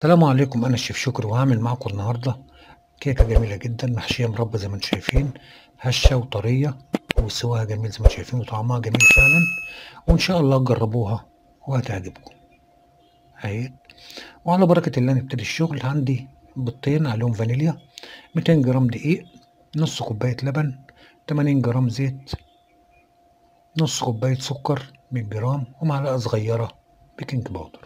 السلام عليكم أنا الشيف شكري وهعمل معاكم النهاردة كيكة جميلة جدا محشية مربى زي ما انتم شايفين هشة وطرية وسواها جميل زي ما انتم شايفين وطعمها جميل فعلا وإن شاء الله تجربوها وهتعجبكم أهي وعلى بركة الله نبتدي الشغل عندي بيضتين عليهم فانيليا 200 جرام دقيق نص كوباية لبن 80 جرام زيت نص كوباية سكر 100 جرام ومعلقة صغيرة بيكنج باودر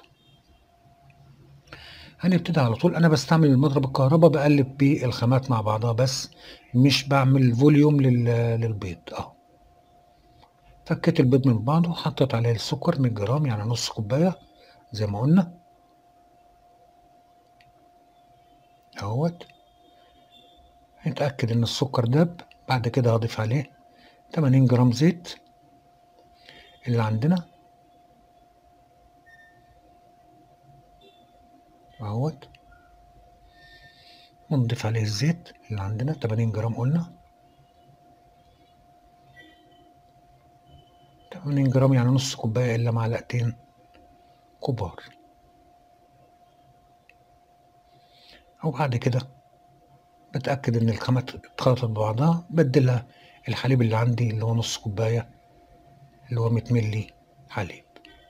هنبتدي على طول انا بستعمل المضرب الكهرباء بقلب بيه الخامات مع بعضها بس مش بعمل فوليوم لل- للبيض اهو فكيت البيض من بعضه حطيت عليه السكر 100 جرام يعني نص كوبايه زي ما قلنا اهوت نتاكد ان السكر داب بعد كده هضيف عليه 80 جرام زيت اللي عندنا اهوت ونضيف عليه الزيت اللي عندنا 80 جرام قلنا 80 جرام يعني نص كوباية إلا معلقتين كبار وبعد كده بتأكد إن الخامات اتخلطت ببعضها بدلها الحليب اللي عندي اللي هو نص كوباية اللي هو 100 ملي حليب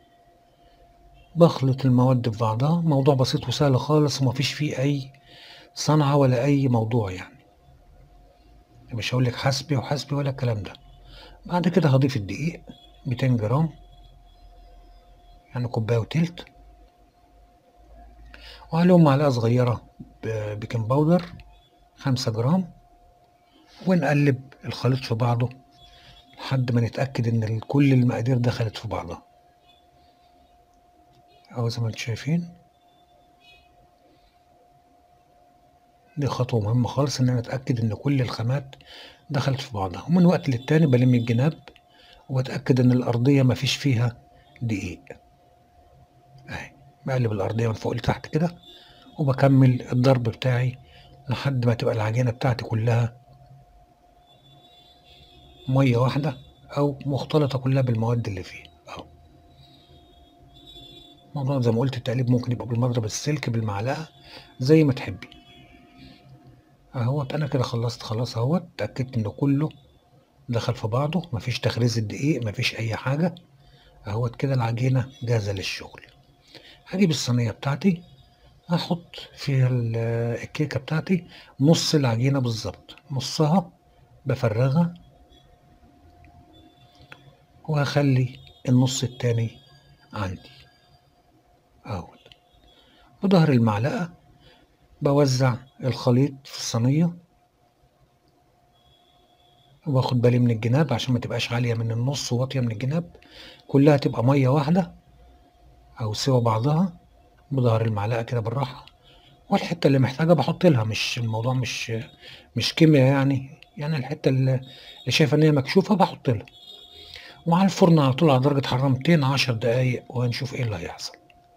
بخلط المواد في بعضها موضوع بسيط وسهل خالص ومفيش فيه أي صنعة ولا أي موضوع يعني مش هقولك حسبي وحسبي ولا الكلام ده بعد كده هضيف الدقيق 200 جرام يعني كوباية وتلت وعليهم معلقة صغيرة ب- بيكنج باودر خمسة جرام ونقلب الخليط في بعضه لحد ما نتأكد إن ال- كل المقادير دخلت في بعضها أهو زي ما انتم شايفين دي خطوة مهمة خالص إن أنا أتأكد إن كل الخامات دخلت في بعضها ومن وقت للتاني بلم الجناب وأتأكد إن الأرضية مفيش فيها دقيق أهي بقلب الأرضية من فوق لتحت كده وبكمل الضرب بتاعي لحد ما تبقى العجينة بتاعتي كلها مية واحدة أو مختلطة كلها بالمواد اللي فيها أهو الموضوع زي ما قلت التقليب ممكن يبقى بالمضرب السلك بالمعلقة زي ما تحبي اهوت انا كده خلصت خلاص اهوت اتأكدت ان كله دخل في بعضه مفيش تخريز الدقيق مفيش اي حاجة اهوت كده العجينة جاهزة للشغل هجيب الصينية بتاعتي هحط فيها ال- الكيكة بتاعتي نص العجينة بالظبط نصها بفرغها وهخلي النص التاني عندي اهوت بظهر المعلقة بوزع الخليط في الصينية وباخد بالي من الجناب عشان ما تبقاش عالية من النص وواطية من الجناب كلها تبقى مية واحدة أو سوا بعضها بظهر المعلقة كده بالراحة والحتة اللي محتاجة بحط لها مش الموضوع مش مش كيمياء يعني يعني الحتة اللي اللي شايفة إن هي مكشوفة بحط لها وعلى الفرن على طول على درجة حرارة 210 دقايق وهنشوف إيه اللي هيحصل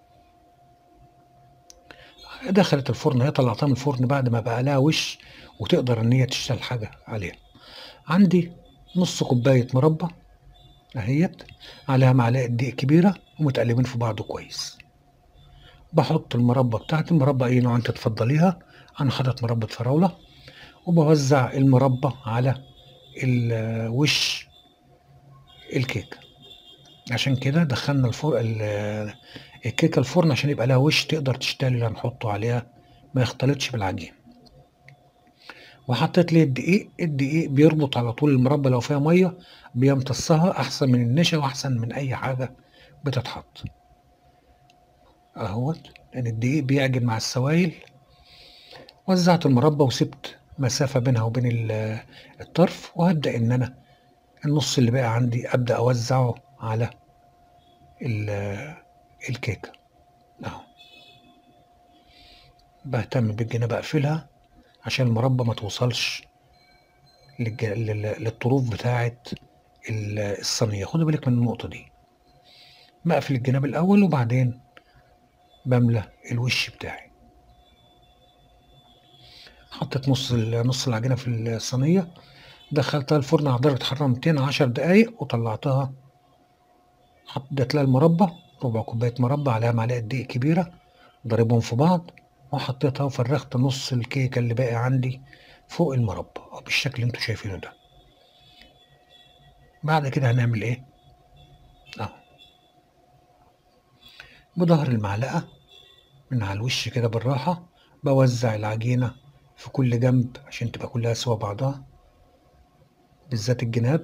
دخلت الفرن هي طلعتها من الفرن بعد ما بقى لها وش وتقدر ان هي تشتغل حاجه عليها عندي نص كوبايه مربى اهيت عليها معلقه دقيق كبيره ومتقلبين في بعض كويس بحط المربى بتاعتي المربى اي نوع انت تفضليها انا حاطط مربى فراوله وبوزع المربى على ال- وش الكيكه عشان كده دخلنا الفرن الكيكه الفرن عشان يبقى لها وش تقدر تشتغل اللي هنحطه عليها ما يختلطش بالعجين وحطيت ليه الدقيق الدقيق بيربط على طول المربى لو فيها ميه بيمتصها احسن من النشا واحسن من اي حاجه بتتحط اهوت لان الدقيق بيعجن مع السوائل وزعت المربى وسبت مسافه بينها وبين ال- الطرف وهبدا ان انا النص اللي بقى عندي ابدا اوزعه على ال- الكيكه اهو بهتم بالجناب اقفلها عشان المربى ما توصلش للج... لل... للطروف بتاعه ال- الصينيه خدوا بالك من النقطه دي بقفل الجناب الاول وبعدين بملى الوش بتاعي حطيت نص ال- نص العجينه في الصينيه دخلتها الفرن على درجه حراره 210 دقايق وطلعتها حطيت لها المربى ربع كوبايه مربى عليها معلقه دقيق كبيره ضربهم في بعض وحطيتها وفرغت نص الكيكة اللي باقي عندي فوق المربى أو بالشكل اللي انتوا شايفينه ده بعد كده هنعمل ايه اهو بظهر المعلقة من على الوش كده بالراحة بوزع العجينة في كل جنب عشان تبقى كلها سوا بعضها بالذات الجناب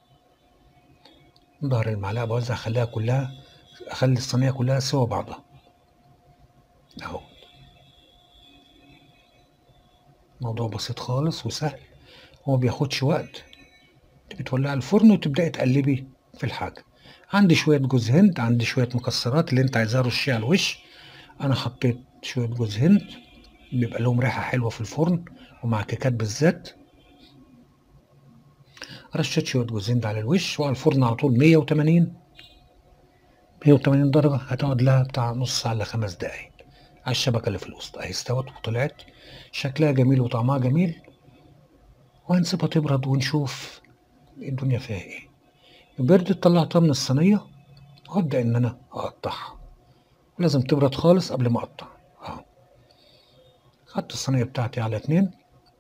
ظهر المعلقة بوزع اخليها كلها اخلي الصينية كلها سوا بعضها اهو موضوع بسيط خالص وسهل وما بياخدش وقت بتولعي الفرن وتبدأي تقلبي في الحاجة عندي شوية جوز هند عندي شوية مكسرات اللي انت عايزاها رشيه على الوش انا حطيت شوية جوز هند بيبقى لهم ريحة حلوة في الفرن ومع كيكات بالذات رشيت شوية جوز هند على الوش وعلى الفرن على طول 180 180 درجة هتقعد لها بتاع نص ساعة لخمس دقايق على الشبكة اللي في الوسط اهي استوت وطلعت شكلها جميل وطعمها جميل وهنسيبها تبرد ونشوف الدنيا فيها ايه بردت طلعتها من الصينية وابدأ ان انا اقطعها لازم تبرد خالص قبل ما اقطع اهو خدت الصينية بتاعتي على اتنين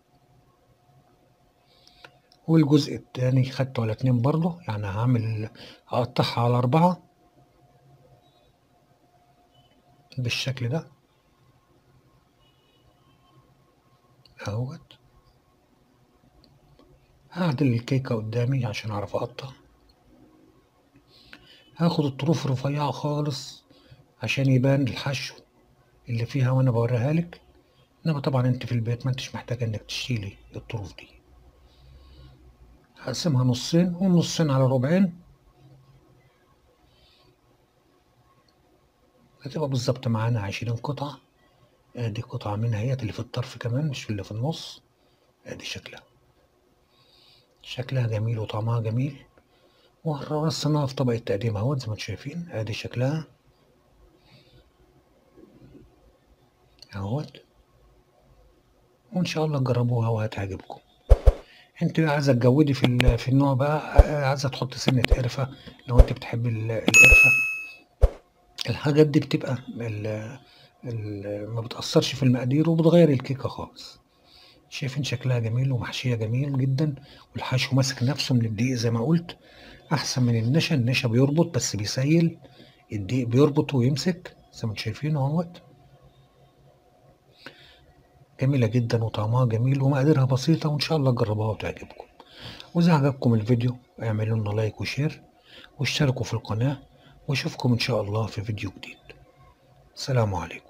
والجزء التاني خدته على اتنين برضه يعني هعمل هقطعها على اربعة بالشكل ده اهوت هعدل الكيكة قدامي عشان اعرف اقطع هاخد الطروف رفيعة خالص عشان يبان الحشو اللي فيها وانا بوريها لك انما طبعا انت في البيت ما انتش محتاجة انك تشيلي الطروف دي هقسمها نصين ونصين على ربعين هتبقى بالظبط معانا عشرين قطعة ادي قطعة منها هي اللي في الطرف كمان مش في اللي في النص ادي شكلها شكلها جميل وطعمها جميل ورصناها في طبق التقديم اهوت زي ما انتم شايفين ادي شكلها اهوت وان شاء الله تجربوها وهتعجبكم انت عايزه تجودي في في النوع بقى عايزه تحط سنه قرفه لو انت بتحب القرفه الحاجات دي بتبقى ال ال ما بتاثرش في المقادير وبتغير الكيكه خالص شايفين شكلها جميل ومحشيه جميل جدا والحشو ماسك نفسه من الدقيق زي ما قلت احسن من النشا النشا بيربط بس بيسيل الدقيق بيربط ويمسك زي ما انتم شايفين اهوت جميلة جدا وطعمها جميل ومقاديرها بسيطة وإن شاء الله تجربوها وتعجبكم وإذا عجبكم الفيديو اعملوا لنا لايك وشير واشتركوا في القناة واشوفكم إن شاء الله في فيديو جديد السلام عليكم